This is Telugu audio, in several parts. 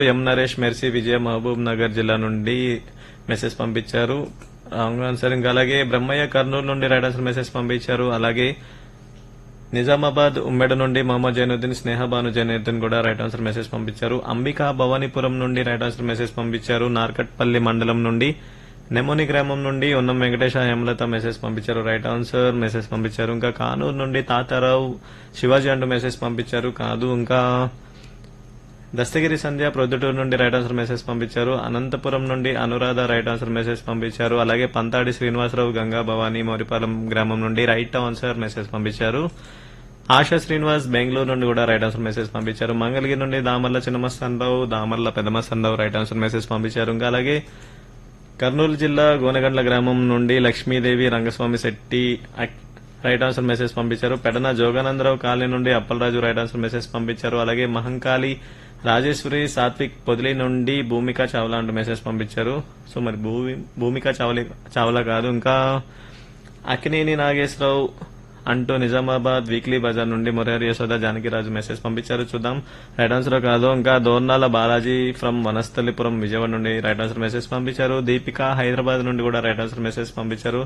ఎం నరేష్ మెర్సీ విజయ మహబూబ్ నగర్ జిల్లా నుండి మెసేజ్ పంపించారు రాంగ్ ఆన్సర్ ఇంకా అలాగే బ్రహ్మయ్య కర్నూలు నుండి రైట్ ఆన్సర్ మెసేజ్ పంపించారు అలాగే నిజామాబాద్ ఉమ్మెడ నుండి మొహమ్మద్ జైనుద్దీన్ స్నేహబాను జైనుద్దీన్ కూడా రైట్ ఆన్సర్ మెసేజ్ పంపించారు అంబికా భవానీపురం నుండి రైట్ ఆన్సర్ మెసేజ్ పంపించారు నార్కట్పల్లి మండలం నుండి నెమోని గ్రామం నుండి ఉన్నం వెంకటేశ హేమలత మెసేజ్ పంపించారు రైట్ ఆన్సర్ మెసేజ్ పంపించారు ఇంకా కానూరు నుండి తాతారావు శివాజీ అంటూ మెసేజ్ పంపించారు కాదు ఇంకా దస్తగిరి సంధ్య ప్రొద్దుటూరు నుండి రైట్ ఆన్సర్ మెసేజ్ పంపించారు అనంతపురం నుండి అనురాధ రైట్ ఆన్సర్ మెసేజ్ పంపించారు అలాగే పంతాడి శ్రీనివాసరావు గంగా భవానీ మోరిపాలెం గ్రామం నుండి రైట్ ఆన్సర్ మెసేజ్ పంపించారు ఆశా శ్రీనివాస్ బెంగళూరు నుండి కూడా రైట్ ఆన్సర్ మెసేజ్ పంపించారు మంగళగిరి నుండి Damarla Chinnamastanarao Damarla Peddamastanarao right answer message పంపించారు ఇంకా అలాగే కర్నూలు జిల్లా గోనగండ్ల గ్రామం నుండి లక్ష్మీదేవి రంగస్వామి శెట్టి అక్- రైట్ ఆన్సర్ మెసేజ్ పంపించారు పెడన జోగానందరావు కాలనీ నుండి అప్పలరాజు రైట్ ఆన్సర్ మెసేజ్ పంపించారు అలాగే మహంకాళి రాజేశ్వరి సాత్విక్ పొదిలి నుండి భూమిక చావ్లా అంటూ మెసేజ్ పంపించారు సో మరి భూమి భూమిక చావలి చావ్లా కాదు ఇంకా అక్కినేని నాగేశ్వరరావు అంటూ నిజామాబాద్ వీక్లీ బజార్ నుండి మురారి యశోద జానకిరాజు మెసేజ్ పంపించారు చూద్దాం రైట్ ఆన్సర్ కాదు ఇంకా దోర్నాల బాలాజీ ఫ్రమ్ వనస్థలిపురం విజయవాడ నుండి రైట్ ఆన్సర్ మెసేజ్ పంపించారు దీపిక హైదరాబాద్ నుండి కూడా రైట్ ఆన్సర్ మెసేజ్ పంపించారు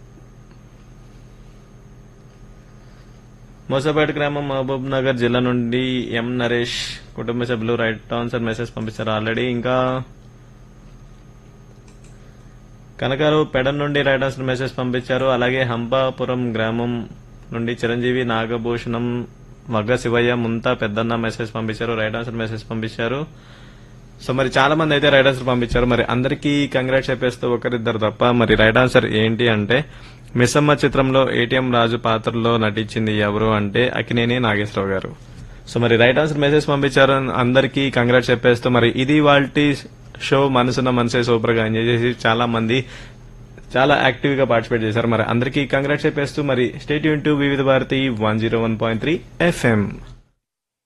మోసపేట గ్రామం మహబూబ్ నగర్ జిల్లా నుండి ఎం నరేష్ కుటుంబ సభ్యులు రైట్ ఆన్సర్ మెసేజ్ పంపించారు ఆల్రెడీ ఇంకా కనకారావు పెడన్ నుండి రైట్ ఆన్సర్ మెసేజ్ పంపించారు అలాగే హంపాపురం గ్రామం నుండి చిరంజీవి నాగభూషణం వగ్గ శివయ్య ముంతా పెద్దన్న మెసేజ్ పంపించారు రైట్ ఆన్సర్ మెసేజ్ పంపించారు సో మరి చాలా మంది అయితే రైట్ ఆన్సర్ పంపించారు మరి అందరికీ కంగ్రాట్స్ చెప్పేస్తూ ఒకరిద్దరు తప్ప మరి రైట్ ఆన్సర్ ఏంటి అంటే మిస్సమ్మ చిత్రంలో ఏటీఎం రాజు పాత్రలో నటించింది ఎవరు అంటే అకినేని నాగేశ్వరరావు గారు సో మరి రైట్ ఆన్సర్ మెసేజ్ పంపించారు అందరికీ కంగ్రాట్స్ చెప్పేస్తూ మరి ఇది వాళ్ళ షో మనసున్న మనసే సూపర్ గా ఎంజాయ్ చేసి చాలా మంది చాలా యాక్టివ్ గా పార్టిసిపేట్ చేశారు మరి అందరికీ కంగ్రాట్స్ చెప్పేస్తూ మరి స్టేట్ యూన్ to Vividh Bharati one zero one point three FM